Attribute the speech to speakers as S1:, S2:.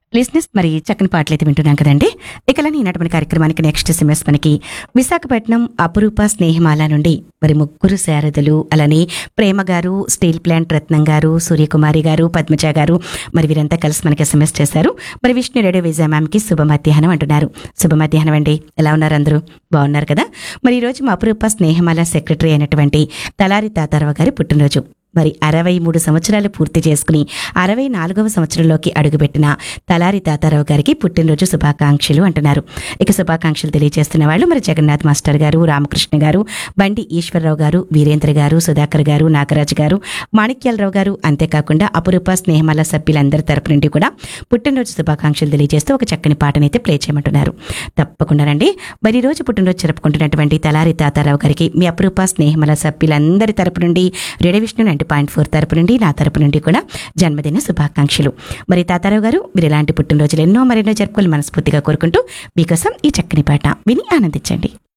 S1: లిస్నెస్ మరి చక్కని పాటలు అయితే వింటున్నాం కదండి ఇకలని ఈనాటి కార్యక్రమానికి నెక్స్ట్ ఎస్ఎంఎస్ మనకి విశాఖపట్నం అపురూప స్నేహమాల నుండి మరి ముగ్గురు శారదలు అలానే ప్రేమ గారు స్టీల్ ప్లాంట్ రత్నం గారు సూర్యకుమారి గారు పద్మజ గారు మరి వీరంతా కలిసి మనకి ఎస్ఎంఎస్ చేశారు మరి విష్ణు రేడియో విజయ మ్యామ్కి శుభ మధ్యాహ్నం అంటున్నారు శుభ మధ్యాహ్నం అండి ఎలా ఉన్నారు అందరూ బాగున్నారు కదా మరి ఈరోజు మా అపురూప స్నేహమాల సెక్రటరీ అయినటువంటి తలారి తాతారావు గారి పుట్టినరోజు మరి అరవై మూడు సంవత్సరాలు పూర్తి చేసుకుని అరవై నాలుగవ సంవత్సరంలోకి అడుగుపెట్టిన తలారి తాతారావు గారికి పుట్టినరోజు శుభాకాంక్షలు అంటున్నారు ఇక శుభాకాంక్షలు తెలియజేస్తున్న వాళ్ళు మరి జగన్నాథ్ మాస్టర్ గారు రామకృష్ణ గారు బండి ఈశ్వరరావు గారు వీరేంద్ర గారు సుధాకర్ గారు నాగరాజు గారు మాణిక్యాలరావు గారు అంతేకాకుండా అపురూప స్నేహమాల సభ్యులందరి తరపు నుండి కూడా పుట్టినరోజు శుభాకాంక్షలు తెలియజేస్తూ ఒక చక్కని పాటనైతే ప్లే చేయమంటున్నారు తప్పకుండానండి మరి ఈ రోజు పుట్టినరోజు జరుపుకుంటున్నటువంటి తలారి తాతారావు గారికి మీ అపురూప స్నేహమాల సభ్యులందరి తరపు నుండి radio Vishnu ninety point four తరపు నుండి నా తరపు నుండి కూడా జన్మదిన శుభాకాంక్షలు మరి తాతారావు గారు మీరు ఇలాంటి పుట్టినరోజులు ఎన్నో మరెన్నో జరుపుకోవాలి మనస్ఫూర్తిగా కోరుకుంటూ మీకోసం ఈ చక్కని పాట విని ఆనందించండి